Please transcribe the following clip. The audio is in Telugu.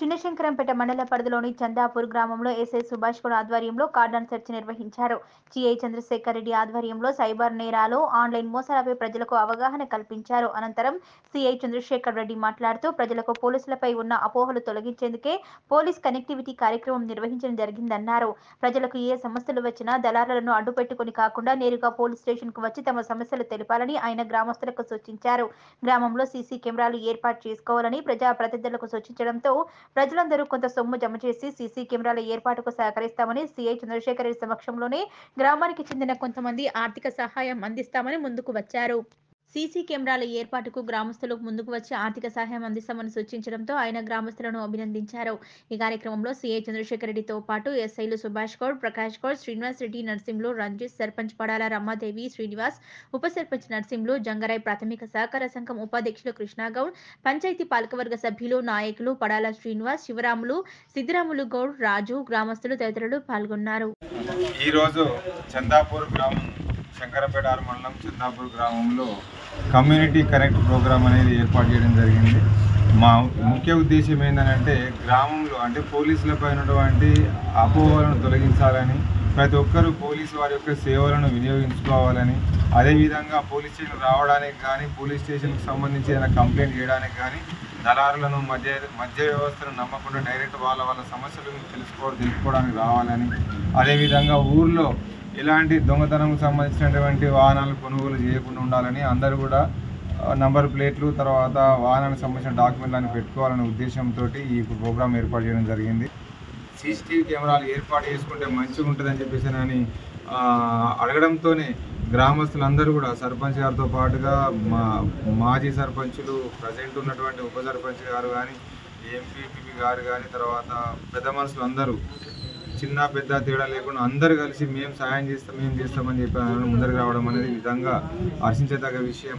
చిన్నశంకరంపేట మండల పరిధిలోని చందాపూర్ గ్రామంలో ఎస్ఐ సుభాష్ గౌడ్ ఆధ్వర్యంలో కార్డన్ సెర్చ్ నిర్వహించారు సిఐ చంద్రశేఖర్ రెడ్డి ఆధ్వర్యంలో సైబర్ నేరాలు ఆన్లైన్ మోసాలపై ప్రజలకు అవగాహన కల్పించారు అనంతరం సిఐ చంద్రశేఖర్ రెడ్డి మాట్లాడుతూ ప్రజలకు పోలీసులపై ఉన్న అపోహలు తొలగించేందుకే పోలీస్ కనెక్టివిటీ కార్యక్రమం నిర్వహించడం జరిగిందన్నారు ప్రజలకు ఏ సమస్యలు వచ్చినా దళారులను అడ్డుపెట్టుకుని కాకుండా నేరుగా పోలీస్ స్టేషన్ కు వచ్చి తమ సమస్యలు తెలిపాలని ఆయన గ్రామస్తులకు సూచించారు గ్రామంలో సీసీ కెమెరాలు ఏర్పాటు చేసుకోవాలని ప్రజా ప్రతినిధులకు సూచించడంతో ప్రజలందరూ కొంత సొమ్ము జమ చేసి సీసీ కెమెరాల ఏర్పాటుకు సహకరిస్తామని సీఐ చంద్రశేఖర్ రెడ్డి సమక్షంలోనే గ్రామానికి చెందిన కొంతమంది ఆర్థిక సహాయం అందిస్తామని ముందుకు వచ్చారు సీసీ కెమెరాల ఏర్పాటుకు గ్రామస్తులు ముందుకు వచ్చి ఆర్థిక సహాయం అందిస్తామని సూచించడంతో ఆయన గ్రామస్తులను అభినందించారు ఈ కార్యక్రమంలో సీఐ చంద్రశేఖర్ రెడ్డితో పాటు ఎస్ఐలు సుభాష్ గౌడ్ ప్రకాష్ గౌడ్ శ్రీనివాస్ రెడ్డి నర్సింహులు రంజిత్ సర్పంచ్ పడాల రమాదేవి శ్రీనివాస్ ఉప సర్పంచ్ నర్సింహులు జంగరాయ్ ప్రాథమిక సహకార సంఘం ఉపాధ్యక్షులు కృష్ణాగౌడ్ పంచాయతీ పాలకవర్గ సభ్యులు నాయకులు పడాల శ్రీనివాస్ శివరాములు సిద్దిరాములు గౌడ్ రాజు గ్రామస్తులు తదితరులు పాల్గొన్నారు ఈరోజు చందాపూర్ గ్రామం శంకరపేట ఆరు మండలం చందాపూర్ గ్రామంలో కమ్యూనిటీ కనెక్ట్ ప్రోగ్రామ్ అనేది ఏర్పాటు చేయడం జరిగింది మా ముఖ్య ఉద్దేశం ఏంటంటే గ్రామంలో అంటే పోలీసులపై ఉన్నటువంటి అపోహలను తొలగించాలని ప్రతి ఒక్కరూ పోలీసు వారి యొక్క సేవలను వినియోగించుకోవాలని అదేవిధంగా పోలీస్ స్టేషన్ రావడానికి కానీ పోలీస్ స్టేషన్కి సంబంధించి ఏదైనా కంప్లైంట్ చేయడానికి కానీ దళారులను మధ్య మధ్య వ్యవస్థను నమ్మకుండా డైరెక్ట్ వాళ్ళ వాళ్ళ సమస్యలను తెలుసుకో తెలుసుకోవడానికి రావాలని అదేవిధంగా ఊర్లో ఎలాంటి దొంగతనంకు సంబంధించినటువంటి వాహనాలు కొనుగోలు చేయకుండా ఉండాలని అందరూ కూడా ఆ, నంబర్ ప్లేట్లు తర్వాత వాహనానికి సంబంధించిన డాక్యుమెంట్లను పెట్టుకోవాలనే ఉద్దేశంతో ఈ ప్రోగ్రామ్ ఏర్పాటు చేయడం జరిగింది సీసీటీవీ కెమెరాలు ఏర్పాటు చేసుకుంటే మంచిగా ఉంటుందని చెప్పేసి అని ఆ, అడగడంతోనే గ్రామస్తులందరూ కూడా సర్పంచ్ గారితో పాటుగా మా మాజీ సర్పంచులు ప్రజెంట్ ఉన్నటువంటి ఉప సర్పంచ్ గారు కానీ ఎంపీపీ గారు కానీ తర్వాత పెద్ద మనుషులు అందరూ చిన్న పెద్ద తేడా లేకుండా అందరూ కలిసి మేము సాయం చేస్తాం మేము చేస్తామని చెప్పి ముందరికి రావడం అనేది ఈ విధంగా హర్షించదగ్గ విషయం